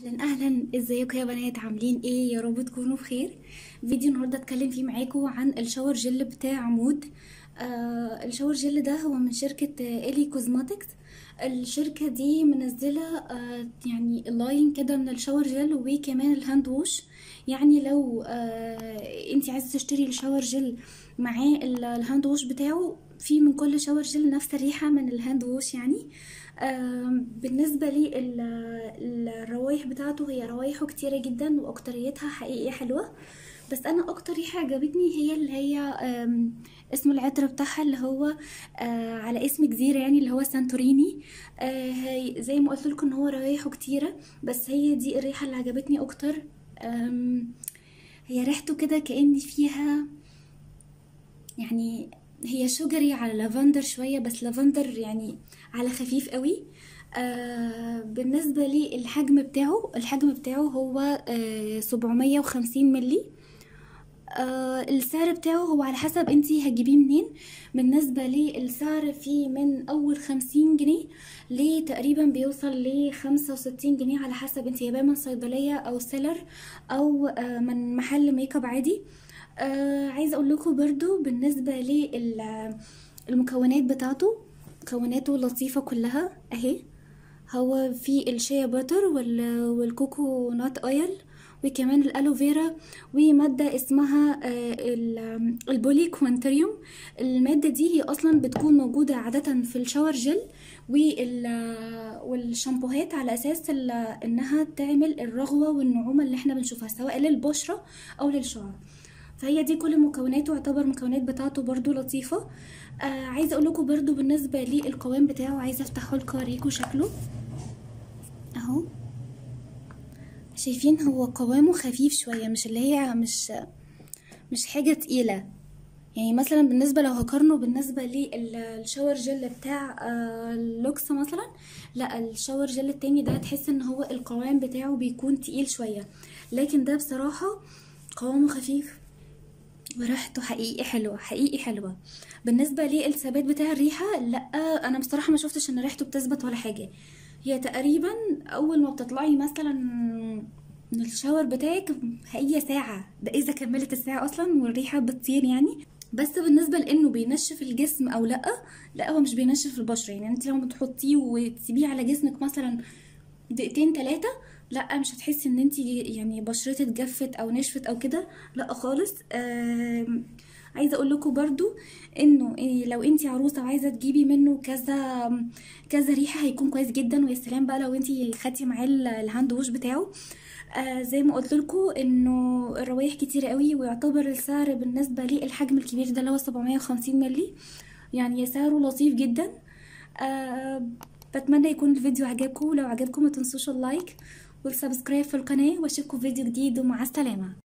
اهلا اهلا ازيكم يا بنات عاملين ايه يا رب تكونوا بخير فيديو النهارده اتكلم فيه معاكم عن الشاور جل بتاع عمود آه الشاور جل ده هو من شركه آه الي كوزماتكس الشركه دي منزله آه يعني لاين كده من الشاور جل وكمان الهاند ووش يعني لو آه انت عايزه تشتري الشاور جل معاه ال- الهاند ووش بتاعه في من كل شاور جل نفس الريحه من الهاند ووش يعني آم، بالنسبة لي ال- الروايح بتاعته هي روايحه كتيرة جدا وأكتريتها حقيقي حلوة بس أنا أكتر ريحة عجبتني هي اللي هي آم، اسم العطر بتاعها اللي هو آه، على اسم جزيرة يعني اللي هو سانتوريني آه، هي زي ما قلت لكم ان هو روايحه كتيرة بس هي دي الريحة اللي عجبتني أكتر آم، هي ريحته كده كأن فيها يعني هي شجري على لافندر شوية بس لافندر يعني على خفيف قوي آه بالنسبة لي الحجم بتاعه الحجم بتاعه هو آه 750 ملي آه السعر بتاعه هو على حسب انتي هتجيبيه منين بالنسبة لي السعر فيه من اول خمسين جنيه لتقريبا بيوصل لخمسة وستين جنيه على حسب انتي جايباه من صيدلية او سيلر او آه من محل ميك اب عادي آه عايزه اقول لكم برضو بالنسبه للمكونات بتاعته مكوناته لطيفه كلها اهي هو في الشيا باتر وال- والكوكو نات اويل وكمان الالوفيرا وماده اسمها آه، ال- البولي كوانتريوم الماده دي هي اصلا بتكون موجوده عاده في الشاور جل وال- والشامبوهات على اساس ال- انها تعمل الرغوه والنعومه اللي احنا بنشوفها سواء للبشره او للشعر فهي دي كل مكوناته يعتبر المكونات بتاعته برضو لطيفة آه عايزة اقول لكم برضو بالنسبة للقوام بتاعه عايزة افتحه لكم اوريكم شكله اهو شايفين هو قوامه خفيف شوية مش اللي هي مش مش حاجة تقيلة يعني مثلا بالنسبة لو هقارنه بالنسبة للشاور جل بتاع آه، لوكس مثلا لا الشاور جل التاني ده تحس ان هو القوام بتاعه بيكون تقيل شوية لكن ده بصراحة قوامه خفيف وريحته حقيقي حلوة حقيقي حلوة بالنسبة للثبات بتاع الريحة لا انا بصراحة ما شفتش ان ريحته بتثبت ولا حاجة هي تقريبا اول ما بتطلعي مثلا من الشاور بتاعك هي ساعة ده اذا كملت الساعة اصلا والريحة بتطير يعني بس بالنسبة لانه بينشف الجسم او لا لا هو مش بينشف البشرة يعني انت لما بتحطيه وتسيبيه على جسمك مثلا دقيقتين تلاتة لا مش هتحسي ان انت يعني بشرتك جفت او نشفت او كده لا خالص آم، عايزه اقول لكم برضو انه إيه لو انت عروسه وعايزه تجيبي منه كذا كذا ريحه هيكون كويس جدا ويا سلام بقى لو انت خدتي معاه ال- الهاند ووش بتاعه آه زي ما قلت لكم انه الروايح كتير قوي ويعتبر السعر بالنسبه للحجم الكبير ده اللي هو 750 مللي يعني سعره لطيف جدا آه بتمنى يكون الفيديو عجبكم لو عجبكم ما تنسوش اللايك والسبسكرايب في القناه واشوفكم في فيديو جديد ومع السلامه